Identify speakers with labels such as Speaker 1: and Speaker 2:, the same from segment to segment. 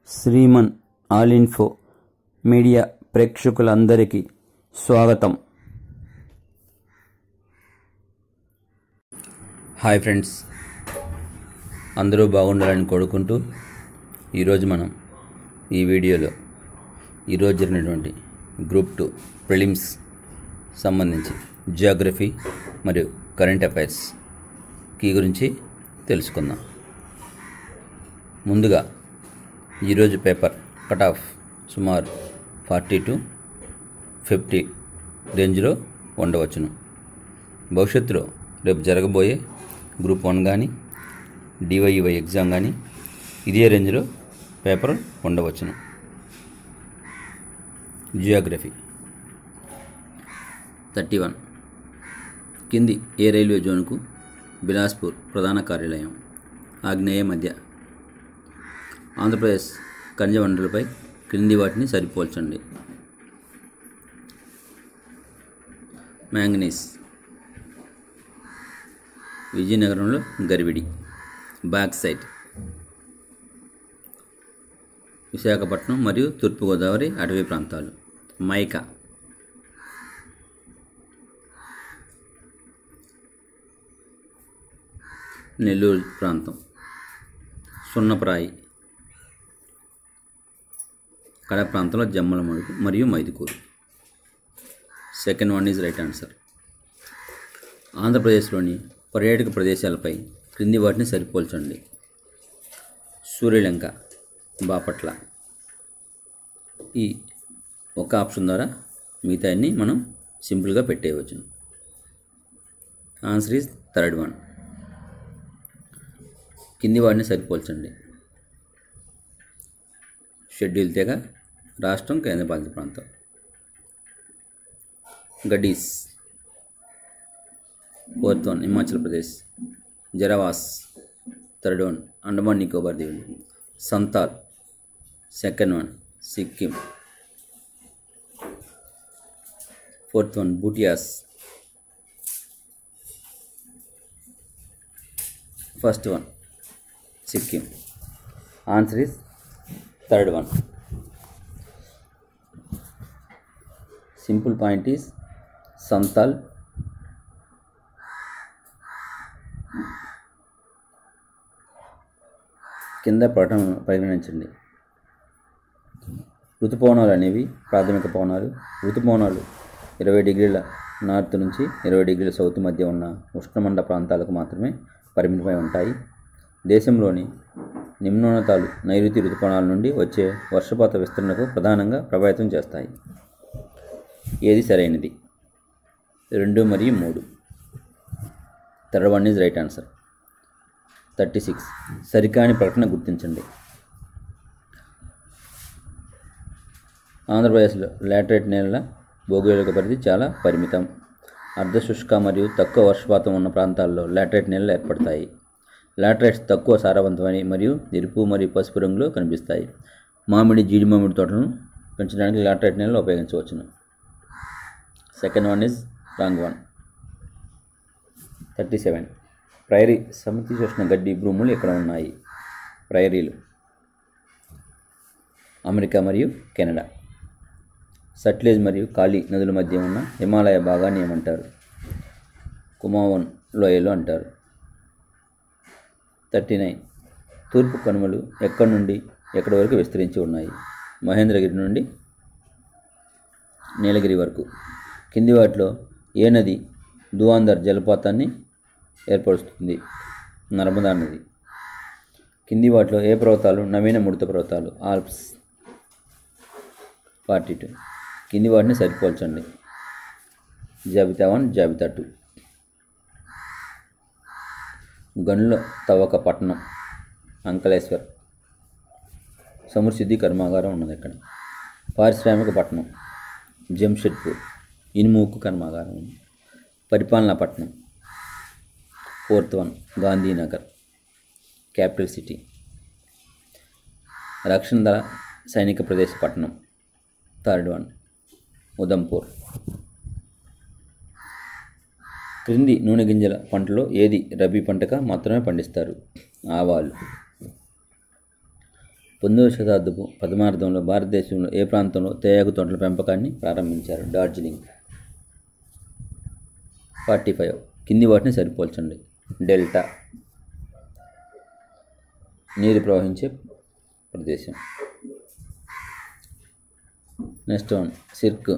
Speaker 1: శ్రీమన్ all info media ప్రేక్షకులందరికీ స్వాగతం హాయ్ ఫ్రెండ్స్ అందరూ బాగుండాలని కోరుకుంటూ ఈరోజు మనం ఈ వీడియోలో ఈరోజు జరిగినటువంటి గ్రూప్ టూ ప్రిలిమ్స్ సంబంధించి జియోగ్రఫీ మరియు కరెంట్ అఫైర్స్ కీ గురించి తెలుసుకుందాం ముందుగా ఈరోజు పేపర్ కట్ ఆఫ్ సుమారు ఫార్టీ టు ఫిఫ్టీ రేంజ్లో ఉండవచ్చును భవిష్యత్తులో రేపు జరగబోయే గ్రూప్ వన్ కానీ డివైఈవై ఎగ్జామ్ కానీ ఇదే రేంజ్లో పేపర్ ఉండవచ్చును జియోగ్రఫీ థర్టీ వన్ కింది ఏ రైల్వే జోన్కు బిలాస్పూర్ ప్రధాన కార్యాలయం ఆగ్నేయ మధ్య ఆంధ్రప్రదేశ్ ఖనిజ వనరులపై క్రింది వాటిని సరిపోల్చండి మ్యాంగనీస్ విజయనగరంలో గరివిడి బ్యాక్సైట్ విశాఖపట్నం మరియు తూర్పుగోదావరి అటవీ ప్రాంతాలు మైకా నెల్లూరు ప్రాంతం సున్నప్రాయి కడ ప్రాంతంలో జమ్మల మడుగు మరియు Mydukur second one is right answer ఆంధ్రప్రదేశ్లోని పర్యాటక ప్రదేశాలపై క్రింది వాటిని సరిపోల్చండి సూర్యలంక బాపట్ల ఈ ఒక ఆప్షన్ ద్వారా మిగతా అన్ని మనం సింపుల్గా పెట్టేయవచ్చు ఆన్సర్ ఈజ్ థర్డ్ వన్ కింది వాటిని సరిపోల్చండి షెడ్యూల్ తెగ రాష్ట్రం కేంద్రపాలిత ప్రాంతం Gaddis fourth one Himachal Pradesh Jarawas third one Andaman Nicobar దీవులు Santhal second one Sikkim fourth one Bhutias first one Sikkim answer is third one simple point is Santhal కింద పటం పరిగణించండి ఋతుపవనాలు అనేవి ప్రాథమిక పవనాలు ఋతుపవనాలు ఇరవై డిగ్రీల నార్త్ నుంచి ఇరవై డిగ్రీల సౌత్ మధ్య ఉన్న ఉష్ణమండ ప్రాంతాలకు మాత్రమే పరిమితమై ఉంటాయి దేశంలోని నిమ్నోన్నతాలు నైరుతి ఋతుపవనాల నుండి వచ్చే వర్షపాత విస్తరణకు ప్రధానంగా ప్రభావితం చేస్తాయి ఏది సరైనది రెండు మరియు మూడు third one is right answer thirty six సరికాని ప్రకటన గుర్తించండి ఆంధ్రప్రదేశ్లో లాటరైట్ నేలల భౌగోళిక పరిధి చాలా పరిమితం అర్ధశుష్క మరియు తక్కువ వర్షపాతం ఉన్న ప్రాంతాల్లో లాటరైట్ నేలలు ఏర్పడతాయి లాటరైట్స్ తక్కువ సారవంతమైన మరియు ఎరుపు మరియు పసుపు రంగులో కనిపిస్తాయి మామిడి జీడి మామిడి తోటలను పెంచడానికి లాటరైట్ నేలలు ఉపయోగించవచ్చును second one is wrong one thirty seven prairie సమశీతోష్ణ గడ్డి భూములు ఇక్కడ ఉన్నాయి ప్రైరీలు అమెరికా మరియు కెనడా సట్లేజ్ మరియు కాళీ నదుల మధ్య ఉన్న హిమాలయ భాగాన్ని ఏమంటారు కుమావన్ లోయలు అంటారు థర్టీ నైన్ తూర్పు కనుమలు ఎక్కడి నుండి ఎక్కడి వరకు విస్తరించి ఉన్నాయి మహేంద్రగిరి నుండి నీలగిరి వరకు కింది వాటిలో ఏ నది దువాందర్ జలపాతాన్ని ఏర్పరుస్తుంది నర్మదా నది కింది వాటిలో ఏ పర్వతాలు నవీన ముడత పర్వతాలు ఆల్ప్స్ ఫార్టీ టూ కింది వాటిని సరిపోల్చండి జాబితా వన్ జాబితా టూ గనుల తవ్వక పట్టణం అంకలేశ్వర్ సమృసిద్ధి కర్మాగారం ఉన్నది ఇక్కడ పారిశ్రామిక పట్టణం జంషెడ్పూర్ ఇనుముక్కు కర్మాగారం ఉంది పరిపాలనా పట్టణం fourth one Gandhinagar capital city రక్షణ దళ సైనిక ప్రదేశ పట్టణం థర్డ్ వన్ ఉదంపూర్ క్రింది నూనె గింజల పంటలో ఏది రబీ పంటగా మాత్రమే పండిస్తారు ఆవాలు పంతొమ్మిదవ శతాబ్దపు ప్రథమార్థంలో భారతదేశంలో ఏ ప్రాంతంలో తేయాకు తోటల పెంపకాన్ని ప్రారంభించారు డార్జిలింగ్ ఫార్టీ ఫైవ్ కింది వాటిని సరిపోల్చండి డెల్టా నీరు ప్రవహించే ప్రదేశం నెక్స్ట్ వన్ సిర్క్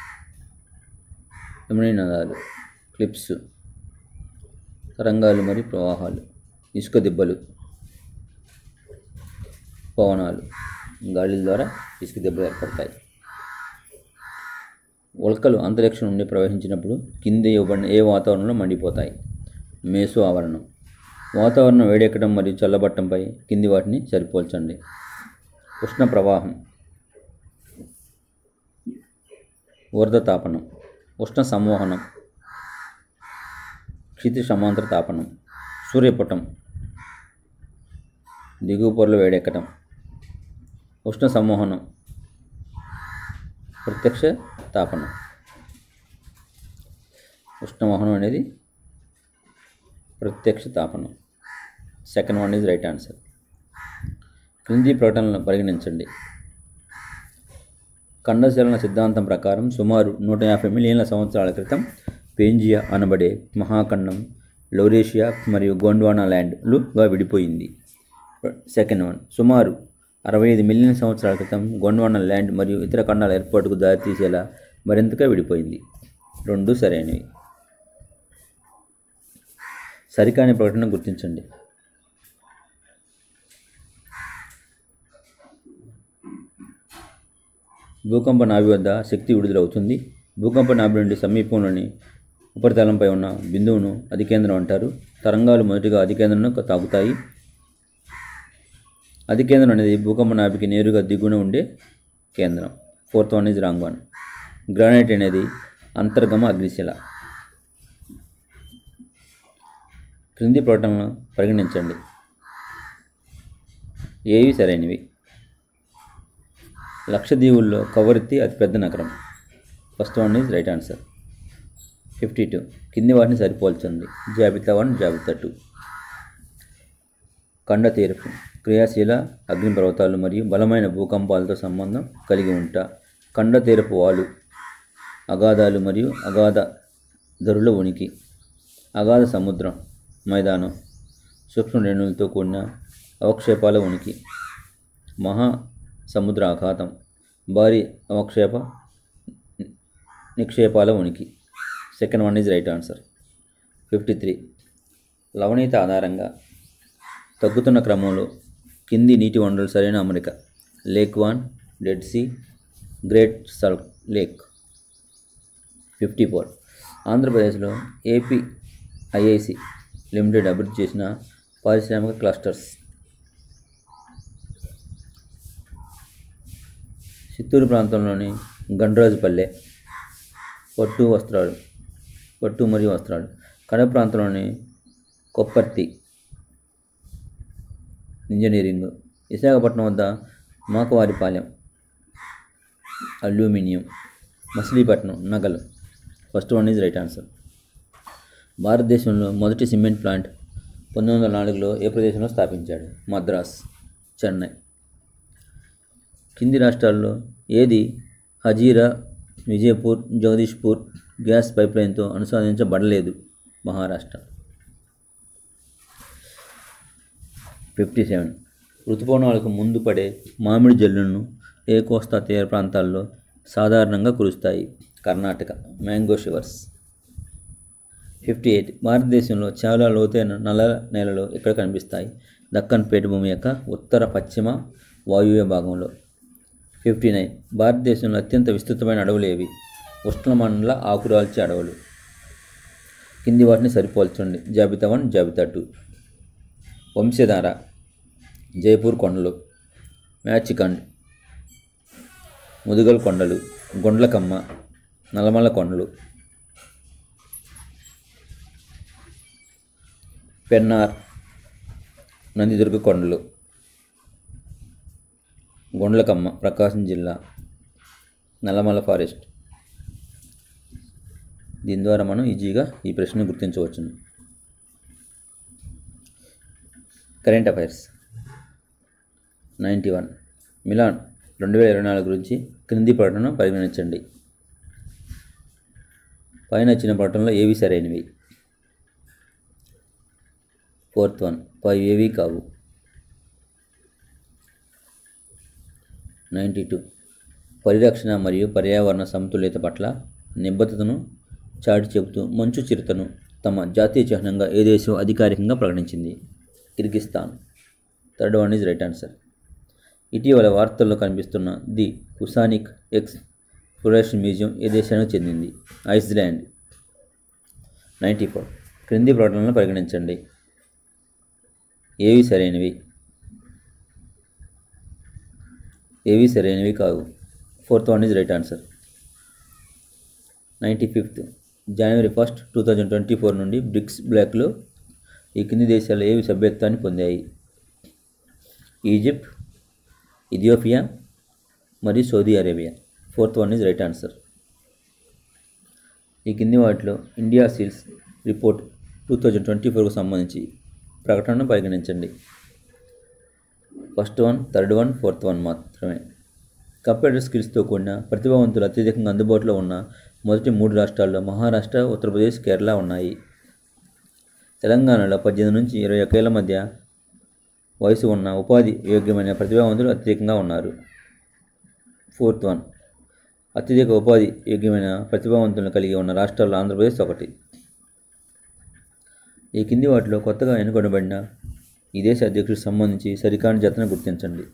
Speaker 1: యమునీ నదాలు క్లిప్స్ తరంగాలు మరియు ప్రవాహాలు ఇసుక దిబ్బలు పవనాలు గాలిల ద్వారా ఇసుక దెబ్బలు ఏర్పడతాయి ఉల్కలు అంతరిక్షం నుండి ప్రవహించినప్పుడు కింద ఇవ్వబడిన ఏ వాతావరణంలో మండిపోతాయి మేసు ఆవరణం వాతావరణం వేడెక్కడం మరియు చల్లబట్టంపై కింది వాటిని సరిపోల్చండి ఉష్ణ ప్రవాహం ఊర్ధ తాపనం ఉష్ణ సంవహనం క్షితి సమాంతర తాపనం సూర్యపటం దిగువ పొరలు వేడెక్కడం ఉష్ణ సంవహనం ప్రత్యక్ష తాపనం ఉష్ణమోహనం అనేది ప్రత్యక్ష తాపనం second one is right answer క్రింది ప్రకటనలను పరిగణించండి ఖండశలన సిద్ధాంతం ప్రకారం సుమారు నూట యాభై మిలియన్ల సంవత్సరాల క్రితం పేంజియా అనబడే మహాఖండం లౌరేషియా మరియు గోండ్వానా ల్యాండ్లుగా విడిపోయింది సెకండ్ వన్ సుమారు అరవై ఐదు మిలియన్ సంవత్సరాల క్రితం గోండ్వానా ల్యాండ్ మరియు ఇతర ఖండాల ఏర్పాటుకు దారితీసేలా మరింతగా విడిపోయింది రెండు సరైనవి సరికాని ప్రకటన గుర్తించండి భూకంప నాభి వద్ద శక్తి విడుదలవుతుంది భూకంప నాభి నుండి సమీపంలోని ఉపరితలంపై ఉన్న బిందువును అధికేంద్రం అంటారు తరంగాలు మొదటిగా అధికేంద్రంను తాకుతాయి అధికేంద్రం అనేది భూకంప నాభికి నేరుగా దిగువన ఉండే కేంద్రం fourth one is wrong one granite అనేది అంతర్గమ అగ్నిశిల క్రింది ప్రకటనలను పరిగణించండి ఏవి సరైనవి లక్షద్వీపుల్లో కవరిత్తి అతిపెద్ద నగరం first one is right answer fifty two కింది వాటిని సరిపోల్చండి జాబితా వన్ జాబితా టూ కండ తీర్పు క్రియాశీల అగ్నిపర్వతాలు మరియు బలమైన భూకంపాలతో సంబంధం కలిగి ఉంటా కండ తీరపు వాలు అగాధాలు మరియు అగాధ ధరుల ఉనికి అగాధ సముద్రం మైదానం సూక్ష్మ రేణులతో కూడిన అవక్షేపాల ఉనికి మహా సముద్ర ఆఘాతం భారీ అవక్షేప నిక్షేపాల ఉనికి second one is right answer fifty three లవణీయత ఆధారంగా తగ్గుతున్న క్రమంలో కింది నీటి వనరులు సరైన అమరిక Lake Van Dead Sea Great Salt Lake fifty four ఆంధ్రప్రదేశ్లో ఏపీ ఐఐసి లిమిటెడ్ అభివృద్ధి చేసిన పారిశ్రామిక క్లస్టర్స్ చిత్తూరు ప్రాంతంలోని గండ్రాజుపల్లె పట్టు వస్త్రాలు పట్టు మరియు వస్త్రాలు కడప ప్రాంతంలోని కొప్పర్తి ఇంజనీరింగ్ విశాఖపట్నం వద్ద మాకవారిపాలెం అల్యూమినియం మచిలీపట్నం నగలు first one is right answer భారతదేశంలో మొదటి సిమెంట్ ప్లాంట్ పంతొమ్మిది వందల నాలుగులో ఏ ప్రదేశంలో స్థాపించాడు మద్రాస్ చెన్నై కింది రాష్ట్రాల్లో ఏది హజీరా విజయపూర్ జగదీష్పూర్ గ్యాస్ పైప్లైన్తో అనుసంధానించబడలేదు మహారాష్ట్ర ఫిఫ్టీ సెవెన్ ఋతుపవనాలకు ముందు పడే మామిడి జల్లులను ఏ కోస్తా తీర ప్రాంతాల్లో సాధారణంగా కురుస్తాయి Karnataka mango showers fifty eight భారతదేశంలో చాలా లోతైన నల్ల నేలలు ఎక్కడ కనిపిస్తాయి దక్కన్ పీఠభూమి యొక్క ఉత్తర పశ్చిమ వాయువ్య భాగంలో ఫిఫ్టీ నైన్ భారతదేశంలో అత్యంత విస్తృతమైన అడవులు ఏవి ఉష్ణమండల ఆకురాల్చే అడవులు కింది వాటిని సరిపోల్చండి జాబితా వన్ జాబితా టూ వంశధార జైపూర్ కొండలు మ్యాచికండ్ ముదుగల్ కొండలు గుండ్లకమ్మ నల్లమల్ల కొండలు పెన్నార్ నందిదుర్గ కొండలు గుండ్లకమ్మ ప్రకాశం జిల్లా నల్లమల ఫారెస్ట్ దీని ద్వారా మనం ఈజీగా ఈ ప్రశ్న గుర్తించవచ్చును current affairs ninety one Milan రెండు వేల ఇరవై నాలుగు గురించి క్రింది ప్రకటనను పరిగణించండి పైన ఇచ్చిన ప్రకటనలో ఏవి సరైనవి ఫోర్త్ వన్ పై ఏవి కావు నైంటీ టూ పరిరక్షణ మరియు పర్యావరణ సమతుల్యత పట్ల నిబద్ధతను చాటి చెబుతూ మంచు చిరుతను తమ జాతీయ చిహ్నంగా ఏ దేశం అధికారికంగా ప్రకటించింది Kyrgyzstan third one is right answer ఇటీవల వార్తల్లో కనిపిస్తున్న the Husavik exploration museum ఏ దేశానికి చెందింది ఐస్లాండ్ నైంటీ ఫోర్ క్రింది ప్రకటనలను పరిగణించండి ఏవి సరైనవి ఏవి సరైనవి కావు fourth one is right answer ninety fifth January first two thousand twenty four నుండి బ్రిక్స్ బ్లాక్లో ఈ కింది దేశాలు ఏవి సభ్యత్వాన్ని పొందాయి ఈజిప్ట్ ఇథియోపియా మరియు Saudi Arabia fourth one is right answer ఈ కింది వాటిలో India skills report two thousand twenty ఫోర్కు సంబంధించి ప్రకటనను పరిగణించండి first one third one fourth one మాత్రమే కంప్యూటర్ స్కిల్స్తో కూడిన ప్రతిభావంతులు అత్యధికంగా అందుబాటులో ఉన్న మొదటి మూడు రాష్ట్రాల్లో మహారాష్ట్ర ఉత్తరప్రదేశ్ కేరళ ఉన్నాయి తెలంగాణలో పద్దెనిమిది నుంచి ఇరవై ఒకేళ్ల మధ్య వయసు ఉన్న ఉపాధి యోగ్యమైన ప్రతిభావంతులు అత్యధికంగా ఉన్నారు ఫోర్త్ వన్ అత్యధిక ఉపాధి యోగ్యమైన ప్రతిభావంతులను కలిగి ఉన్న రాష్ట్రాల్లో ఆంధ్రప్రదేశ్ ఒకటి ఈ కింది వాటిలో కొత్తగా ఎన్నుకొనబడిన ఈ దేశ అధ్యక్షుడికి సంబంధించి సరికాని జతను గుర్తించండి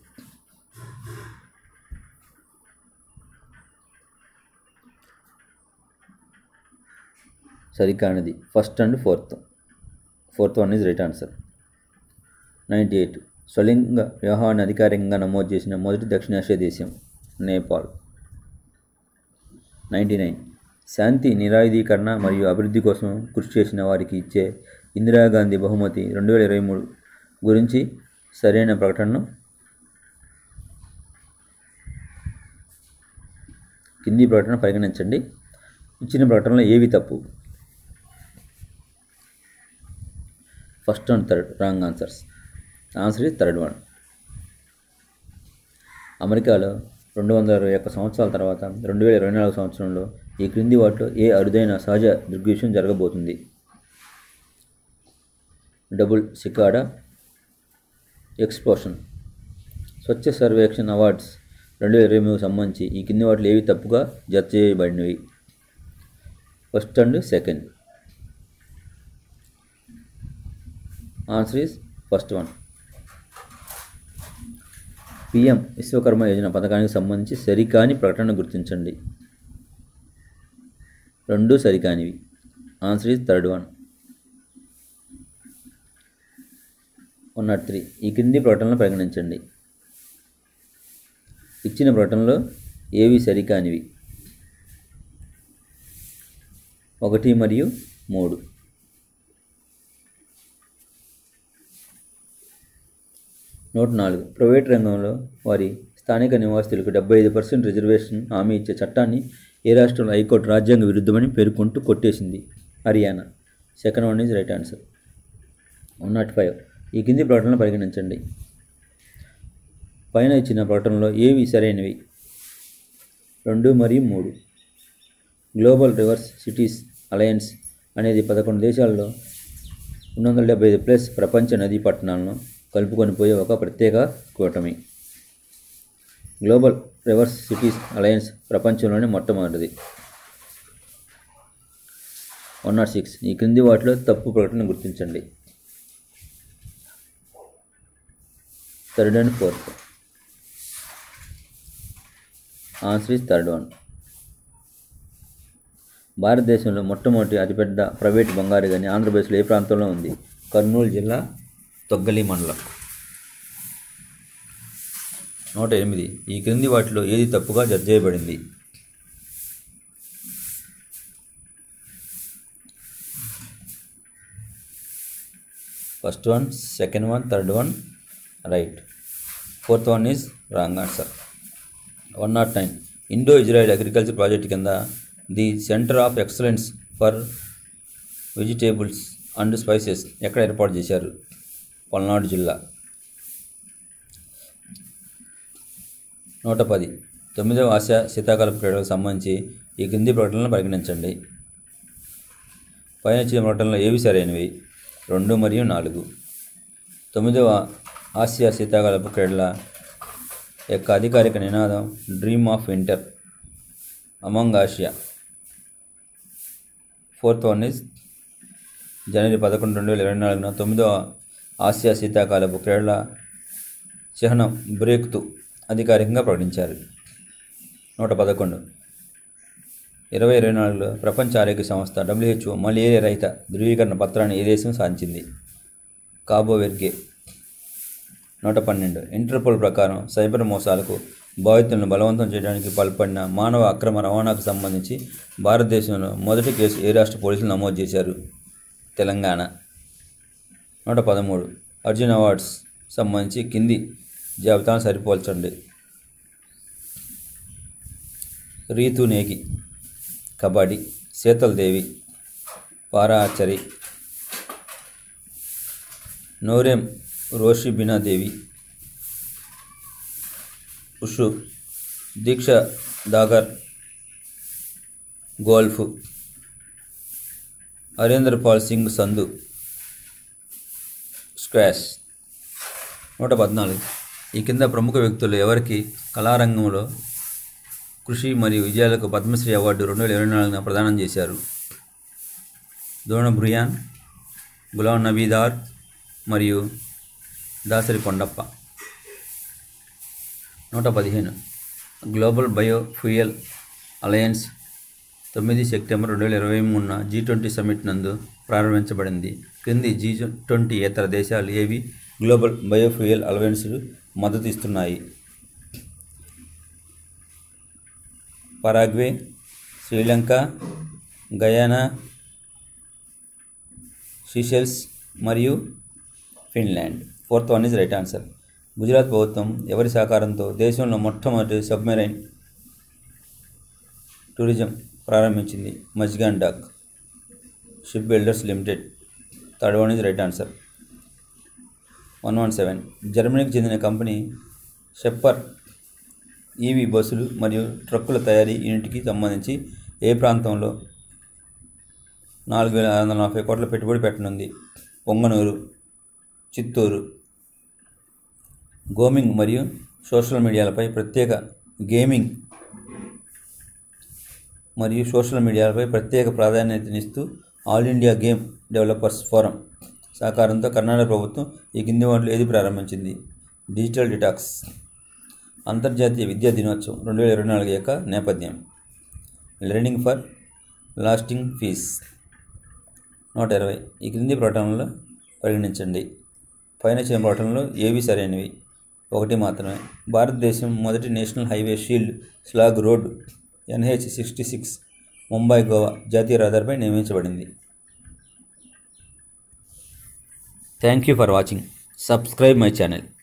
Speaker 1: సరికానిది first and fourth fourth one is right answer ninety eight స్వలింగ వివాహాన్ని అధికారికంగా నమోదు చేసిన మొదటి దక్షిణాసియా దేశం నేపాల్ నైంటీ నైన్ శాంతి నిరాయుధీకరణ మరియు అభివృద్ధి కోసం కృషి చేసిన వారికి ఇచ్చే ఇందిరాగాంధీ బహుమతి రెండు వేల ఇరవై మూడు గురించి సరైన ప్రకటనను కింది ప్రకటన పరిగణించండి ఇచ్చిన ప్రకటనలో ఏవి తప్పు first and third wrong answers answer is third one అమెరికాలో రెండు వందల ఇరవై ఒక్క సంవత్సరాల తర్వాత రెండు వేల ఇరవై నాలుగు సంవత్సరంలో ఈ క్రింది వాటిలో ఏ అరుదైన సహజ దృగ్విషయం జరగబోతుంది double cicada explosion Swachh Survekshan awards రెండు వేల ఇరవై మూడుకు సంబంధించి ఈ కింది వాటిలో ఏవి తప్పుగా జత చేయబడినవి first and second answer is first one PM Vishwakarma Yojana పథకానికి సంబంధించి సరికాని ప్రకటన గుర్తించండి రెండు సరికానివి answer is third one one not three ఈ క్రింది ప్రకటనలు పరిగణించండి ఇచ్చిన ప్రకటనలో ఏవి సరికానివి ఒకటి మరియు మూడు నూట నాలుగు ప్రైవేట్ రంగంలో వారి స్థానిక నివాసితులకు డెబ్బై ఐదు పర్సెంట్ రిజర్వేషన్ హామీ ఇచ్చే చట్టాన్ని ఏ రాష్ట్రంలో హైకోర్టు రాజ్యాంగ విరుద్ధమని పేర్కొంటూ కొట్టేసింది Haryana second one is right answer one not five ఈ కింది ప్రకటనలు పరిగణించండి పైన ఇచ్చిన ప్రకటనలో ఏవి సరైనవి రెండు మరియు మూడు గ్లోబల్ రివర్స్ సిటీస్ అలయన్స్ అనేది పదకొండు దేశాల్లో రెండు వందల డెబ్బై ఐదు ప్లస్ ప్రపంచ నదీ పట్టణాలను కలుపుకొని పోయే ఒక ప్రత్యేక కూటమి గ్లోబల్ రివర్స్ సిటీస్ అలయన్స్ ప్రపంచంలోనే మొట్టమొదటిది వన్ నాట్ సిక్స్ ఈ క్రింది వాటిలో తప్పు ప్రకటన గుర్తించండి third and fourth answer is third one భారతదేశంలో మొట్టమొదటి అతిపెద్ద ప్రైవేట్ బంగారు గని ఆంధ్రప్రదేశ్లో ఏ ప్రాంతంలో ఉంది కర్నూలు జిల్లా తొగ్గలి మండలం నూట ఎనిమిది ఈ క్రింది వాటిలో ఏది తప్పుగా జడ్జ్ చేయబడింది first one second one third one right fourth one is wrong answer one not nine Indo Israel agriculture project కింద the centre of excellence for vegetables and spices ఎక్కడ ఏర్పాటు చేశారు పల్నాడు జిల్లా నూట పది తొమ్మిదవ ఆసియా శీతాకాల క్రీడలకు సంబంధించి ఈ కింది ప్రకటనలను పరిగణించండి పైన ఇచ్చిన ప్రకటనలో ఏవి సరైనవి రెండు మరియు నాలుగు తొమ్మిదవ ఆసియా శీతాకాలపు క్రీడల యొక్క అధికారిక నినాదం dream of winter among Asia fourth one is January పదకొండు రెండు వేల ఇరవై నాలుగున తొమ్మిదవ ఆసియా శీతాకాలపు క్రీడల చిహ్నం బ్రేక్తు అధికారికంగా ప్రకటించారు నూట పదకొండు ఇరవై ఇరవై నాలుగులో ప్రపంచ ఆరోగ్య సంస్థ డబ్ల్యూహెచ్ఓ మలేరియా రహిత ధృవీకరణ పత్రాన్ని ఏ దేశం సాధించింది కాబో వెర్గే నూట పన్నెండు ఇంటర్పోల్ ప్రకారం సైబర్ మోసాలకు బాధితులను బలవంతం చేయడానికి పాల్పడిన మానవ అక్రమ రవాణాకు సంబంధించి భారతదేశంలో మొదటి కేసు ఏ రాష్ట్ర పోలీసులు నమోదు చేశారు తెలంగాణ నూట పదమూడు అర్జున్ అవార్డ్స్ సంబంధించి కింది జాబితాను సరిపోల్చండి Ritu Negi kabaddi Sheetal Devi para archery Naorem Roshi Binadevi wushu Diksha Dagar golf Harendra Pal Singh Sandhu squash నూట పద్నాలుగు ఈ కింద ప్రముఖ వ్యక్తులు ఎవరికి కళారంగంలో కృషి మరియు విజయాలకు పద్మశ్రీ అవార్డు రెండు వేల ఇరవై నాలుగున ప్రదానం చేశారు ద్రోణ బ్రుయాన్ గులాం నబీదార్ మరియు దాసరి కొండప్ప నూట పదిహేను గ్లోబల్ బయో ఫ్యూయల్ అలయన్స్ తొమ్మిది సెప్టెంబర్ రెండు వేల ఇరవై మూడున జీ ట్వంటీ సమ్మిట్ నందు ప్రారంభించబడింది క్రింది జీ ట్వంటీ ఇతర దేశాలు ఏవి గ్లోబల్ బయోఫ్యూయల్ అలవెన్స్ మద్దతు ఇస్తున్నాయి పరాగ్వే శ్రీలంక గయానా సీషెల్స్ మరియు Finland fourth one is right answer Gujarat ప్రభుత్వం ఎవరి సహకారంతో దేశంలో మొట్టమొదటి సబ్మెరైన్ టూరిజం ప్రారంభించింది Mazagon dock ship builders limited third one is right answer one one seven జర్మనీకి చెందిన కంపెనీ షెప్పర్ ఈవీ బస్సులు మరియు ట్రక్కుల తయారీ యూనిట్కి సంబంధించి ఏ ప్రాంతంలో నాలుగు వేల ఆరు వందల నలభై కోట్ల పెట్టుబడి పెట్టనుంది పొంగనూరు చిత్తూరు గోమింగ్ మరియు సోషల్ మీడియాలపై ప్రత్యేక గేమింగ్ మరియు సోషల్ మీడియాలపై ప్రత్యేక ప్రాధాన్యతనిస్తూ all India game developers forum సహకారంతో కర్ణాటక ప్రభుత్వం ఈ కింది వాటిలో ఏది ప్రారంభించింది డిజిటల్ డిటాక్స్ అంతర్జాతీయ విద్యా దినోత్సవం రెండు వేల ఇరవై నాలుగు యొక్క నేపథ్యం లెర్నింగ్ ఫర్ లాస్టింగ్ ఫీజ్ నూట ఇరవై ఈ క్రింది ప్రకటనలో పరిగణించండి పైన ఇచ్చిన ప్రకటనలో ఏవి సరైనవి ఒకటి మాత్రమే భారతదేశం మొదటి national highway shield slag road NH sixty six Mumbai Goa జాతీయ రహదారిపై నియమించబడింది thank you for watching subscribe my channel